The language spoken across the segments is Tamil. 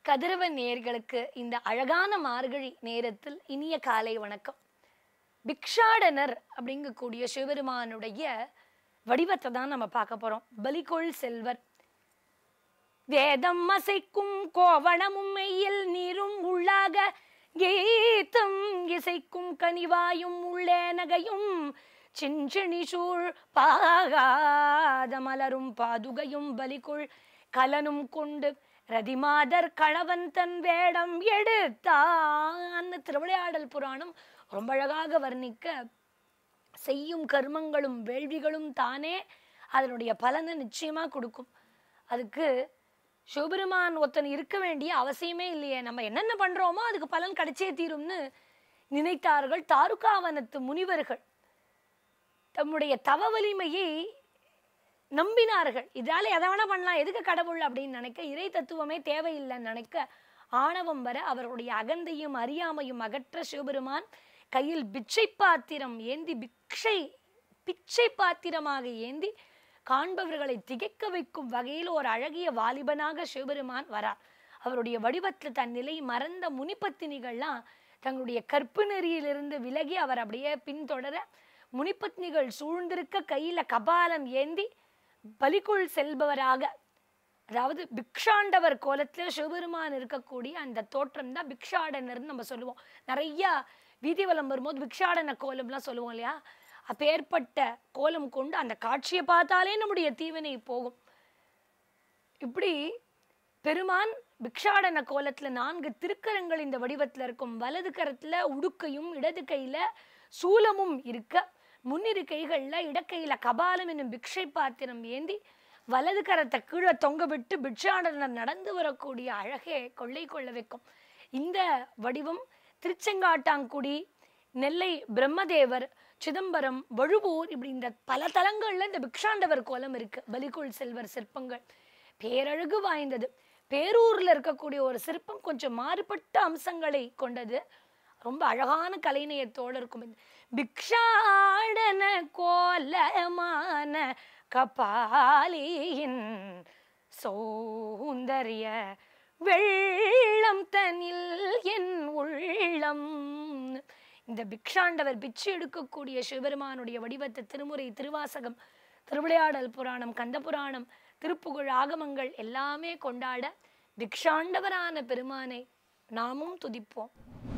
கதிரவன் நேர்களுக்கு இந்த அழகான மார்கழி நேரத்தில் இனிய காலை வணக்கம் பிக்ஷாடனர் அப்படிங்கக்கூடிய சிவபெருமானுடைய வடிவத்தை தான் நம்ம பார்க்க போறோம் பலிகொள் செல்வர் வேதம் அசைக்கும் கோவணமும் மெய்யில் நீரும் உள்ளாக கீதம் இசைக்கும் கனிவாயும் உள்ளே நகையும் சிஞ்சணி சூழ் பாகாத மலரும் பாதுகையும் பலிக்குள் கலனும் கொண்டு ரதிமாதர் கணவன் தன் வேடம் எடுத்தான் திருவிளையாடல் புராணம் ரொம்ப அழகாக வர்ணிக்க செய்யும் கர்மங்களும் வேள்விகளும் தானே அதனுடைய பலனை நிச்சயமா கொடுக்கும் அதுக்கு சிவபெருமான் ஒருத்தன் இருக்க வேண்டிய அவசியமே இல்லையே நம்ம என்னென்ன பண்றோமோ அதுக்கு பலன் கிடைச்சே தீரும்னு நினைத்தார்கள் தாருகாவனத்து முனிவர்கள் தம்முடைய தவ வலிமையை நம்பினார்கள் இதால எதை வேணா பண்ணலாம் எதுக்கு கடவுள் அப்படின்னு நினைக்க இறை தத்துவமே தேவையில்லைன்னு நினைக்க ஆணவம் வர அவருடைய அகந்தையும் அறியாமையும் அகற்ற சிவபெருமான் கையில் பிச்சை பாத்திரம் ஏந்தி பிக்ஷை பிச்சை பாத்திரமாக ஏந்தி காண்பவர்களை திகைக்க வைக்கும் வகையில் ஒரு அழகிய வாலிபனாக சிவபெருமான் வரார் அவருடைய வடிவத்தில் தன் நிலை மறந்த முனிப்பத்தினிகள்லாம் தங்களுடைய கற்பு நெறியிலிருந்து விலகி அவர் அப்படியே பின்தொடர முனிப்பத்னிகள் சூழ்ந்திருக்க கையில கபாலம் ஏந்தி பலிக்குள் செல்பவராக அதாவது பிக்ஷாண்டவர் கோலத்துல சிவபெருமான் இருக்கக்கூடிய அந்த தோற்றம் தான் பிக்ஷாடனர்னு நம்ம சொல்லுவோம் நிறைய வீதி வலம் வரும்போது பிக்ஷாடன கோலம்லாம் சொல்லுவோம் இல்லையா அப்பேற்பட்ட கோலம் கொண்டு அந்த காட்சியை பார்த்தாலே நம்முடைய தீவினை போகும் இப்படி பெருமான் பிக்ஷாடன கோலத்துல நான்கு திருக்கரங்கள் இந்த வடிவத்துல இருக்கும் வலது கரத்துல உடுக்கையும் இடது கையில சூலமும் இருக்க முன்னிரு கைகள்ல இடக்கையில கபாலம் என்னும் பிக்ஷை பாத்திரம் ஏந்தி வலது கரத்தை கீழே தொங்க விட்டு பிக்ஷாடனர் நடந்து வரக்கூடிய அழகே கொள்ளை கொள்ள வைக்கும் இந்த வடிவம் திருச்செங்காட்டாங்குடி நெல்லை பிரம்மதேவர் சிதம்பரம் வழுவூர் இப்படி இந்த பல தலங்கள்ல இந்த பிக்ஷாண்டவர் கோலம் இருக்கு பலிக்குள் செல்வர் சிற்பங்கள் பேரழகு வாய்ந்தது பேரூர்ல இருக்கக்கூடிய ஒரு சிற்பம் கொஞ்சம் மாறுபட்ட அம்சங்களை கொண்டது ரொம்ப அழகான கலைநயத்தோடு இருக்கும் இந்த பிக்ஷாடன கோலமான கபாலியின் சௌந்தரிய வெள்ளம் தனில் என் உள்ளம் இந்த பிக்ஷாண்டவர் பிச்சை எடுக்கக்கூடிய சிவபெருமானுடைய வடிவத்தை திருமுறை திருவாசகம் திருவிளையாடல் புராணம் கந்த புராணம் திருப்புகழ் ஆகமங்கள் எல்லாமே கொண்டாட பிக்ஷாண்டவரான பெருமானை நாமும் துதிப்போம்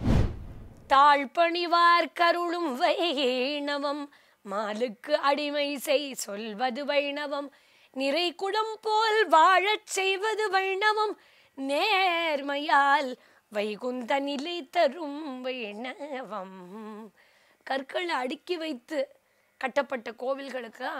தாழ்பணிவார் கருளும் வைணவம் மாலுக்கு அடிமை செய் சொல்வது வைணவம் நிறை குடம் போல் வாழச் செய்வது வைணவம் நேர்மையால் வைகுந்த நிலை தரும் வைணவம் கற்களை அடுக்கி வைத்து கட்டப்பட்ட கோவில்களுக்கு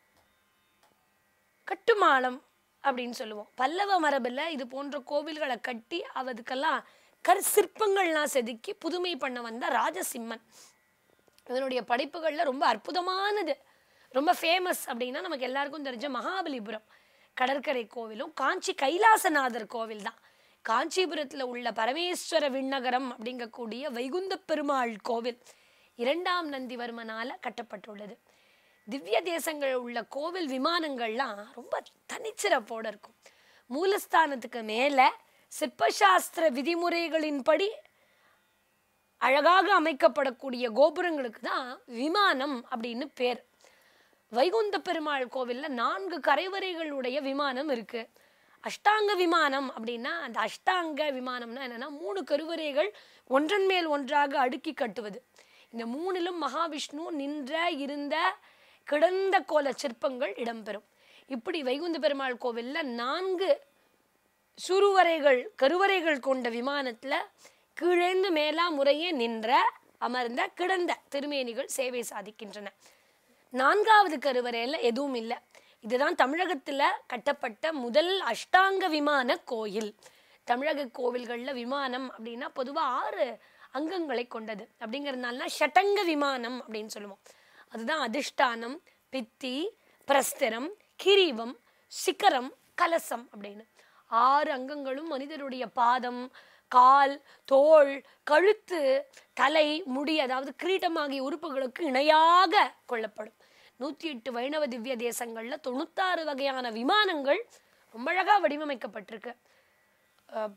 கட்டுமானம் அப்படின்னு சொல்லுவோம் பல்லவ மரபில் இது போன்ற கோவில்களை கட்டி அதுக்கெல்லாம் கற் சிற்பங்கள்லாம் செதுக்கி புதுமை பண்ண வந்த ராஜசிம்மன் இதனுடைய படைப்புகளில் ரொம்ப அற்புதமானது ரொம்ப ஃபேமஸ் அப்படின்னா நமக்கு எல்லாருக்கும் தெரிஞ்ச மகாபலிபுரம் கடற்கரை கோவிலும் காஞ்சி கைலாசநாதர் கோவில் தான் காஞ்சிபுரத்தில் உள்ள பரமேஸ்வர விண்ணகரம் அப்படிங்கக்கூடிய வைகுந்த பெருமாள் கோவில் இரண்டாம் நந்திவர்மனால கட்டப்பட்டுள்ளது திவ்ய தேசங்கள் உள்ள கோவில் விமானங்கள்லாம் ரொம்ப தனிச்சிறப்போட இருக்கும் மூலஸ்தானத்துக்கு மேலே சிற்பசாஸ்திர விதிமுறைகளின்படி அழகாக அமைக்கப்படக்கூடிய கோபுரங்களுக்கு தான் விமானம் அப்படின்னு பேர் வைகுந்த பெருமாள் கோவில்ல நான்கு கரைவறைகளுடைய விமானம் இருக்கு அஷ்டாங்க விமானம் அப்படின்னா அந்த அஷ்டாங்க விமானம்னா என்னன்னா மூணு கருவறைகள் ஒன்றன் மேல் ஒன்றாக அடுக்கி கட்டுவது இந்த மூணிலும் மகாவிஷ்ணு நின்ற இருந்த கிடந்த கோல சிற்பங்கள் இடம்பெறும் இப்படி வைகுந்த பெருமாள் கோவில்ல நான்கு சுருவறைகள் கருவறைகள் கொண்ட விமானத்துல கீழேந்து மேலா முறையே நின்ற அமர்ந்த கிடந்த திருமேனிகள் சேவை சாதிக்கின்றன நான்காவது கருவறையில எதுவும் இல்லை இதுதான் தமிழகத்துல கட்டப்பட்ட முதல் அஷ்டாங்க விமான கோயில் தமிழக கோவில்கள்ல விமானம் அப்படின்னா பொதுவா ஆறு அங்கங்களை கொண்டது அப்படிங்கிறதுனால ஷட்டங்க விமானம் அப்படின்னு சொல்லுவோம் அதுதான் அதிஷ்டானம் பித்தி பிரஸ்திரம் கிரீவம் சிகரம் கலசம் அப்படின்னு ஆறு அங்கங்களும் மனிதருடைய பாதம் கால் தோள் கழுத்து தலை முடி அதாவது கிரீட்டமாகிய உறுப்புகளுக்கு இணையாக கொள்ளப்படும் நூற்றி எட்டு வைணவ திவ்ய தேசங்களில் தொண்ணூத்தாறு வகையான விமானங்கள் ரொம்ப அழகாக வடிவமைக்கப்பட்டிருக்கு அஹ்,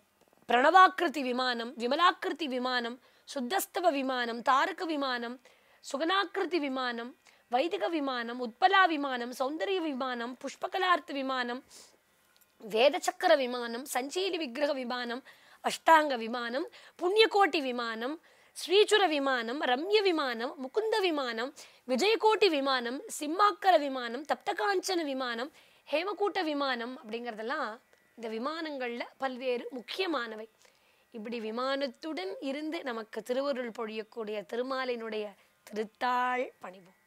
பிரணவாக்கிருதி விமானம் விமலாக்கிருதி விமானம் சுத்தஸ்தவ விமானம் தாரக விமானம் சுகனாக்கிருதி விமானம் வைதிக விமானம் உத்பலா விமானம் சௌந்தரிய விமானம் புஷ்பகலார்த்த விமானம் வேதச்சக்கர விமானம் சஞ்சீலி விக்கிரக விமானம் அஷ்டாங்க விமானம் புண்ணியகோட்டி விமானம் ஸ்ரீச்சுர விமானம் ரம்ய விமானம் முகுந்த விமானம் விஜயகோட்டி விமானம் சிம்மாக்கர விமானம் தப்தகாஞ்சன விமானம் ஹேமகூட்ட விமானம் அப்படிங்கிறதெல்லாம் இந்த விமானங்கள்ல பல்வேறு முக்கியமானவை இப்படி விமானத்துடன் இருந்து நமக்கு திருவருள் பொழியக்கூடிய திருமாலினுடைய திருத்தாள் பணிவோம்